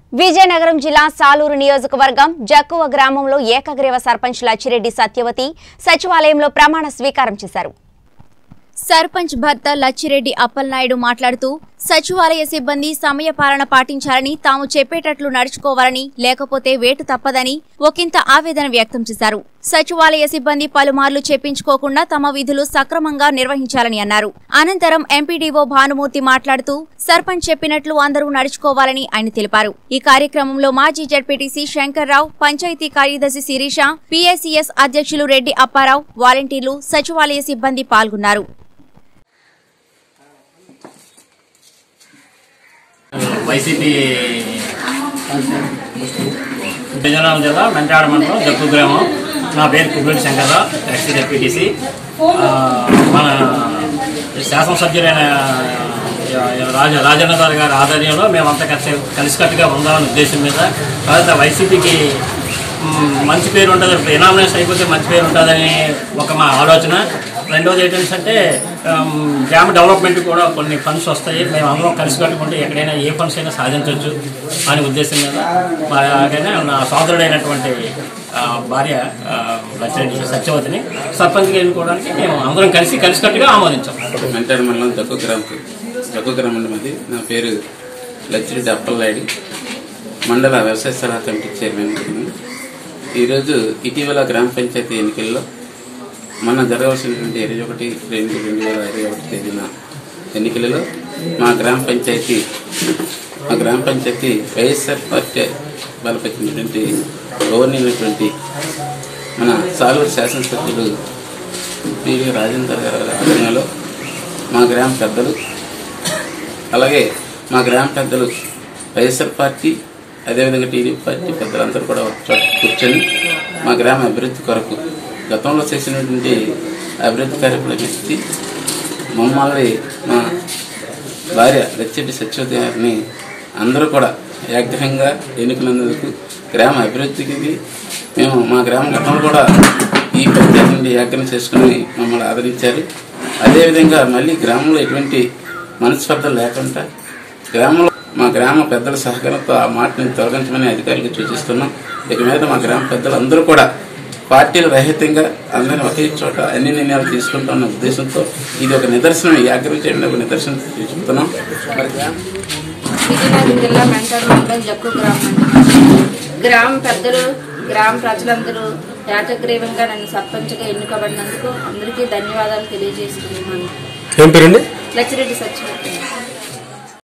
విజయనగరం జిల్లా సాలూరు నియోజకవర్గం జక్కువ గ్రామంలో ఏకగ్రీవ సర్పంచ్ లచ్చిరెడ్డి సత్యవతి సచివాలయంలో ప్రమాణ స్వీకారం చేశారు సర్పంచ్ భర్త లచ్చిరెడ్డి అప్పలనాయుడు మాట్లాడుతూ సచివాలయ సిబ్బంది సమయపాలన పాటించాలని తాము చెప్పేటట్లు నడుచుకోవాలని లేకపోతే వేటు తప్పదని ఒకంత ఆవేదన వ్యక్తం చేశారు సచివాలయ సిబ్బంది పలుమార్లు చెప్పించుకోకుండా తమ విధులు సక్రమంగా నిర్వహించాలని అన్నారు అనంతరం ఎంపీడీఓ భానుమూర్తి మాట్లాడుతూ సర్పంచ్ చెప్పినట్లు అందరూ నడుచుకోవాలని ఆయన తెలిపారు ఈ కార్యక్రమంలో మాజీ జడ్పీటీసీ శంకర్రావు పంచాయతీ కార్యదర్శి శిరీష పీఏసీఎస్ అధ్యక్షులు రెడ్డి అప్పారావు వాలంటీర్లు సచివాలయ సిబ్బంది పాల్గొన్నారు వైసీపీ విజయనగరం జిల్లా మెంటాడ మండలం జక్కు గ్రామం నా పేరు కుబేటి శంకర్రావు ఎక్స్ డెప్యూటీసీ ఆ, మన శాసనసభ్యులైన రాజ రాజన్న గారి గారి ఆధ్వర్యంలో మేమంతా కలిసి కలిసికట్టుగా ఉందామనే ఉద్దేశం మీద తర్వాత వైసీపీకి మ్, మంచి పేరు ఉంటుంది ఎనామినేషన్ అయిపోతే మంచి పేరు ఉంటుందని ఒక మా ఆలోచన రెండోది ఏంటంటే ఆమ్, గ్రామ డెవలప్మెంట్ కూడా కొన్ని ఫండ్స్ వస్తాయి మేము అందరం కలిసి కట్టుకుంటే ఎక్కడైనా ఏ ఫండ్స్ అయినా సాధించవచ్చు అనే ఉద్దేశం మీద అలాగనే నా సోదరుడైనటువంటి ఆ, భార్య ఆ, లచ్చిరెడ్డి సత్యవతిని సర్పంచ్గా ఎన్నుకోవడానికి మేము అందరం కలిసి కలిసికట్టుగా ఆమోదించాం మెంటాడు మండలం జక్కు గ్రామం జక్కు గ్రామం అది నా పేరు లచ్చిరెడ్డి అప్పలనాయుడు మండల వ్యవసాయ సలహా కమిటీ చైర్మన్ నేను. ఈరోజు ఇటీవల గ్రామ పంచాయతీ ఎన్నికల్లో మొన్న జరగవలసినటువంటి ఇరవై ఒకటి రెండు రెండు వేల ఇరవై ఒకటి తేదీన ఎన్నికలలో మా గ్రామ పంచాయతీ మా గ్రామ పంచాయతీ వైఎస్ఆర్ పార్టీ బలపరిచినటువంటి గవర్నైనటువంటి మన సాలూరు శాసనసభ్యులు పివి రాజేంద్ర గారి ఆధ్వర్యంలో మా గ్రామ పెద్దలు అలాగే మా గ్రామ పెద్దలు వైఎస్ఆర్ పార్టీ అదేవిధంగా టీడీపీ పార్టీ పెద్దలందరూ కూడా ఒక చోట కూర్చొని మా గ్రామ అభివృద్ధి కొరకు గతంలో చేసినటువంటి అభివృద్ధి కార్యక్రమం ఎత్తి మమ్మల్ని మా భార్య లచ్చెట్టి సత్యవతి గారిని అందరూ కూడా యాగ్రహంగా ఎన్నుకున్నందుకు గ్రామ అభివృద్ధికి మేము మా గ్రామ గతంలో కూడా ఈ పంచాయతీ నుండి యాగ్రహం చేసుకుని మమ్మల్ని ఆదరించారు అదేవిధంగా మళ్ళీ గ్రామంలో ఎటువంటి మనస్పర్ధలు లేకుండా గ్రామంలో మా గ్రామ పెద్దల సహకారంతో ఆ మాటని తొలగించమని అధికారులకు సూచిస్తున్నాం ఇక మీద మా గ్రామ పెద్దలు అందరూ కూడా పార్టీల రహితంగా అందరిని ఒకే చోట అన్ని నిర్ణయాలు తీసుకుంటున్న ఉద్దేశంతో ఇది ఒక నిదర్శనం ఈ ఆగ్రహం చేయడం ఒక నిదర్శనం చెప్తున్నాం మరి గ్రామ విజయనగరం జిల్లా మెంటర్ మండలం జక్కు గ్రామం గ్రామ పెద్దలు గ్రామ ప్రజలందరూ ఏకగ్రీవంగా నన్ను సర్పంచ్గా ఎన్నుకోబడినందుకు అందరికీ ధన్యవాదాలు తెలియజేస్తున్నాను ఏం పేరండి లచ్చిరెడ్డి సత్యవతి